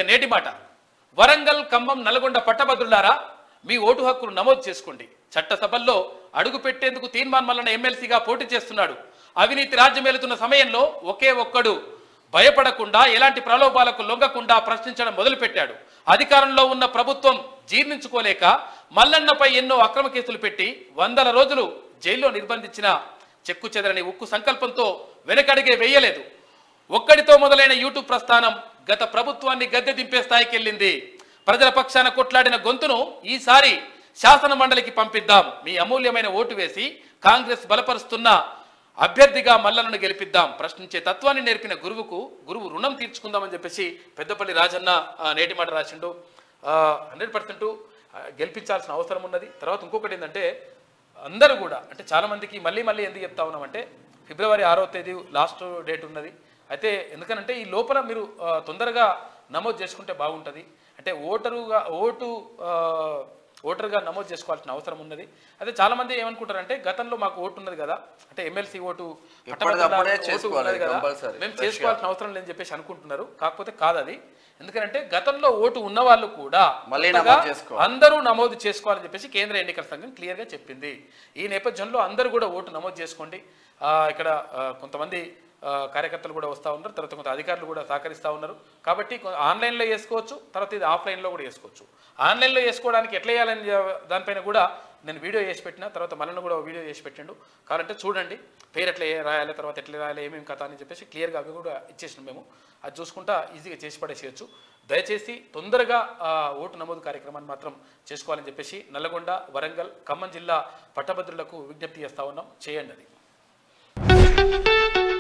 నేటి మాట వరంగల్ ఖమ్మం నల్గొండ పట్టభద్రులారా మీ ఓటు హక్కును నమోదు చేసుకోండి చట్టసభల్లో అడుగు పెట్టేందుకు తీర్మాన్ మల్లన ఎమ్మెల్సీగా పోటీ చేస్తున్నాడు అవినీతి రాజ్యమేలుతున్న సమయంలో ఒకే ఒక్కడు భయపడకుండా ఎలాంటి ప్రలోభాలకు లొంగకుండా ప్రశ్నించడం మొదలుపెట్టాడు అధికారంలో ఉన్న ప్రభుత్వం జీర్ణించుకోలేక మల్లన్నపై ఎన్నో అక్రమ కేసులు పెట్టి వందల రోజులు జైల్లో నిర్బంధించిన చెక్కు చెదరని ఉక్కు సంకల్పంతో వెనకడిగే వేయలేదు ఒక్కడితో మొదలైన యూట్యూబ్ ప్రస్థానం గత ప్రభుత్వాన్ని గద్దె దింపే స్థాయికి వెళ్ళింది ప్రజల పక్షాన కొట్లాడిన గొంతును ఈసారి శాసన మండలికి పంపిద్దాం మీ అమూల్యమైన ఓటు వేసి కాంగ్రెస్ బలపరుస్తున్న అభ్యర్థిగా మల్లలను గెలిపిద్దాం ప్రశ్నించే తత్వాన్ని నేర్పిన గురువుకు గురువు రుణం తీర్చుకుందామని చెప్పేసి పెద్దపల్లి రాజన్న ఆ, నేటి మాట రాసిండు హండ్రెడ్ పర్సెంట్ గెలిపించాల్సిన అవసరం ఉన్నది తర్వాత ఇంకొకటి ఏంటంటే అందరూ కూడా అంటే చాలా మందికి మళ్ళీ మళ్ళీ ఎందుకు చెప్తా ఉన్నామంటే ఫిబ్రవరి ఆరో తేదీ లాస్ట్ డేట్ ఉన్నది అయితే ఎందుకనంటే ఈ లోపల మీరు ఆ, తొందరగా నమోదు చేసుకుంటే బాగుంటుంది అంటే ఓటరుగా ఓటు ఆ, ఓటర్గా నమోదు చేసుకోవాల్సిన అవసరం ఉన్నది అయితే చాలా మంది ఏమనుకుంటారంటే గతంలో మాకు ఓటు ఉన్నది కదా అంటే ఎమ్మెల్సీ ఓటు ఎప్పటికప్పుడే ఓటు చేసుకోవాలి, ఉన్నది కదా compulsory. మేము చేసుకోవాల్సిన అవసరం లేదని చెప్పేసి అనుకుంటున్నారు కాకపోతే కాదు అది ఎందుకంటే గతంలో ఓటు ఉన్న వాళ్ళు కూడా మళ్ళీ కొత్తగా నమోదు చేసుకోవాలి. అందరూ నమోదు చేసుకోవాలని చెప్పేసి కేంద్ర ఎన్నికల సంఘం క్లియర్గా చెప్పింది ఈ నేపథ్యంలో అందరూ కూడా ఓటు నమోదు చేసుకోండి ఆ, ఇక్కడ ఆ, కొంతమంది ఆ, కార్యకర్తలు కూడా వస్తూ ఉన్నారు తర్వాత కొంత అధికారులు కూడా సహకరిస్తూ ఉన్నారు కాబట్టి కొ- ఆన్లైన్లో చేసుకోవచ్చు తర్వాత ఇది ఆఫ్లైన్లో కూడా చేసుకోవచ్చు ఆన్లైన్లో చేసుకోవడానికి ఎట్లా చేయాలని జ- దానిపైన కూడా నేను వీడియో చేసి పెట్టిన తర్వాత మళ్ళీ కూడా వీడియో చేసి పెట్టిండు కావాలంటే చూడండి పేరు ఎట్లా ఏ- రాయాలి తర్వాత ఎట్లా రాయాలి ఏమేమి కథ అని చెప్పేసి క్లియర్గా అవి కూడా ఇచ్చేసినాం మేము అది చూసుకుంటా ఈజీగా చేసి పడేసేయచ్చు దయచేసి తొందరగా ఆ, ఓటు నమోదు కార్యక్రమాన్ని మాత్రం చేసుకోవాలని చెప్పేసి నల్లగొండ వరంగల్ ఖమ్మం జిల్లా పట్టభద్రులకు విజ్ఞప్తి చేస్తా ఉన్నాం చేయండి అది